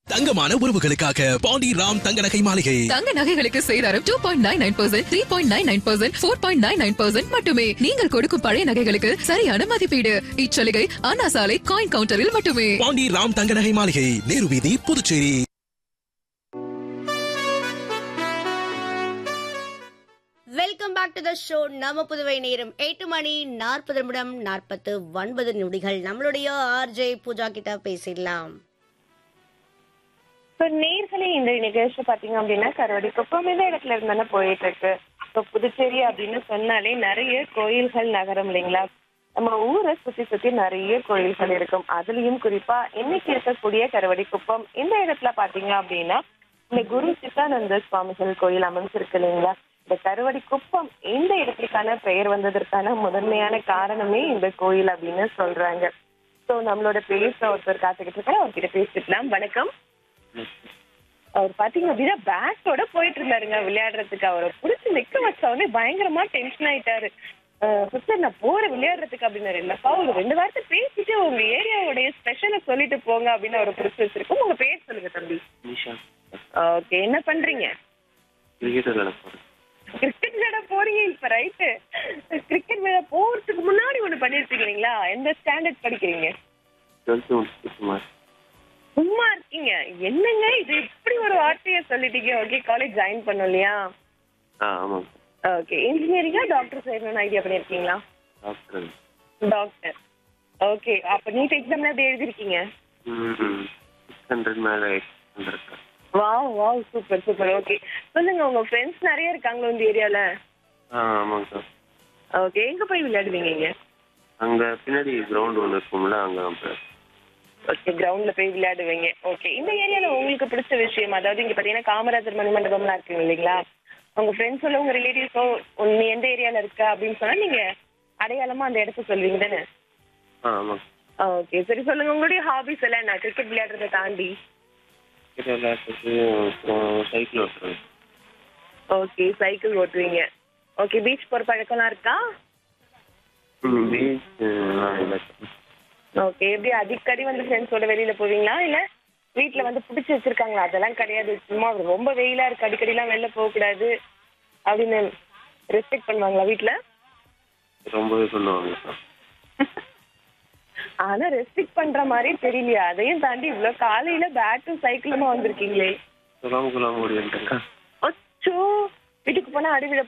தங்கமான உறவுகளுக்காக பாண்டி ராம் தங்க நகை மாளிகை தங்க நகைகளுக்கு சேதாரம் two point nine nine percent three point nine nine percent four point nine nine percent மட்டுமே நீங்கள் கொடுக்கும் பழைய நகைகளுக்கு சரியான மதிப்பீடு இச்சலுகை அண்ணா சாலை காயின் கவுண்டரில் மட்டுமே பாண்டி ராம் தங்க நகை மாளிகை நேரு வீதி Puducherry welcome back to the show நம்ம புதுவை நேரம் எட்டு மணி நாற்பது நிமிடம் நாற்பத்து ஒன்பது நொடிகள் நம்மளுடைய ஆர்ஜே பூஜா கிட்ட பேசிடலாம் இப்போ நேர்களே இந்த நிகழ்ச்சி பாத்தீங்க அப்படின்னா கருவடி குப்பம் இந்த இடத்துல இருந்தானே போயிட்டு இருக்கு இப்போ புதுச்சேரி அப்படின்னு சொன்னாலே நிறைய கோயில்கள் நகரம் இல்லைங்களா நம்ம ஊரை சுத்தி சுத்தி நிறைய கோயில்கள் இருக்கும் அதுலயும் குறிப்பா இன்னைக்கு இருக்கக்கூடிய கருவடி குப்பம் இந்த இடத்துல பாத்தீங்க அப்படின்னா இந்த குரு சித்தானந்த சுவாமிகள் கோயில் அமைஞ்சிருக்கு இல்லைங்களா இந்த கருவடி குப்பம் இந்த இடத்துக்கான பெயர் வந்ததற்கான முதன்மையான காரணமே இந்த கோயில் அப்படின்னு சொல்றாங்க சோ நம்மளோட பேச ஒருத்தர் காத்துக்கிட்டு இருக்காரு அவர்கிட்ட பேசிக்கலாம் வணக்கம் அவர் பாத்தீங்க அப்படின்னா பேட்டோட போயிட்டு இருந்தாருங்க விளையாடுறதுக்கு அவரை புடிச்சு நிக்க வச்ச உடனே பயங்கரமா டென்ஷன் ஆயிட்டாரு சிஸ்டர் நான் போறேன் விளையாடுறதுக்கு அப்படின்னாரு இல்லப்பா ஒரு ரெண்டு வாரத்தை பேசிட்டு உங்க ஏரியாவுடைய ஸ்பெஷலை சொல்லிட்டு போங்க அப்படின்னு அவரை புடிச்சு வச்சிருக்கோம் உங்க பேர் சொல்லுங்க தம்பி நிஷா ஓகே என்ன பண்றீங்க கிரிக்கெட் விளையாட போறேன் கிரிக்கெட் விளையாட போறீங்க இப்ப ரைட்டு கிரிக்கெட் விளையாட போறதுக்கு முன்னாடி ஒண்ணு பண்ணிருப்பீங்க இல்லைங்களா எந்த ஸ்டாண்டர்ட் படிக்கிறீங்க டுவெல்த்து முடிச்சுட்டு சுமார் சும்மா இருக்கீங்க என்னங்க இது இப்படி ஒரு வார்த்தையை சொல்லிட்டீங்க ஓகே காலேஜ் ஜாயின் பண்ணோம் இல்லையா ஆ ஆமாம் ஓகே இன்ஜினியரிங்கா டாக்டர் செய்யணும்னு ஐடியா பண்ணிருக்கீங்களா டாக்டர் டாக்டர் ஓகே அப்ப நீட் எக்ஸாம்ல எப்படி எழுதிருக்கீங்க ம் சிக்ஸ் ஹண்ட்ரட் மேலே வந்திருக்கேன் wow wow super super okay சொல்லுங்க உங்க ஃப்ரெண்ட்ஸ் நிறைய இருக்காங்களோ இந்த ஏரியால ஆ ஆமாங்க சார் ஓகே எங்க போய் விளையாடுவீங்க இங்க அங்கே பின்னாடி கிரவுண்ட் ஒன்று இருக்கும்ல அங்கே சார் ஓகே கிரவுண்ட்ல போய் விளையாடுவீங்க ஓகே இந்த ஏரியால உங்களுக்கு பிடிச்ச விஷயம் அதாவது இங்க பாத்தீங்கன்னா காமராஜர் மணிமண்டபம்லாம் இருக்குங்க இல்லைங்களா உங்க ஃப்ரெண்ட்ஸோ உங்க ரிலேட்டிவ்ஸோ நீ எந்த ஏரியால இருக்க அப்படின்னு சொன்னா நீங்க அடையாளமா அந்த இடத்த சொல்வீங்க தானே ஆ ஆமாங்க ஓகே சரி சொல்லுங்க உங்களுடைய ஹாபிஸ் எல்லாம் என்ன கிரிக்கெட் விளையாடுறதை தாண்டி கிரிக்கெட் விளையாடுறது அப்புறம் சைக்கிள் ஓட்டுறது ஓகே சைக்கிள் ஓட்டுவீங்க ஓகே பீச் போற பழக்கம்லாம் இருக்கா ம் பீச் இல்லை ஓகே எப்படி அடிக்கடி வந்து ஃப்ரெண்ட்ஸோட வெளியில போவீங்களா இல்ல வீட்ல வந்து பிடிச்சி வச்சிருக்காங்களா அதெல்லாம் கிடையாது சும்மா ரொம்ப வெயிலா இருக்கு அடிக்கடிலாம் வெளில போக கூடாது அப்படின்னு ரெஸ்பெக்ட் பண்ணுவாங்களா வீட்ல ரொம்பவே சொல்லுவாங்க சார் ஆனா ரெஸ்ட்ரிக்ட் பண்ற மாதிரி தெரியலையா அதையும் தாண்டி இவ்வளவு காலையில பேட்டும் சைக்கிளுமா வந்திருக்கீங்களே சொல்லாம கொள்ளாம ஓடிட்டுருக்கேன் அச்சோ வீட்டுக்கு போனா அடி விழ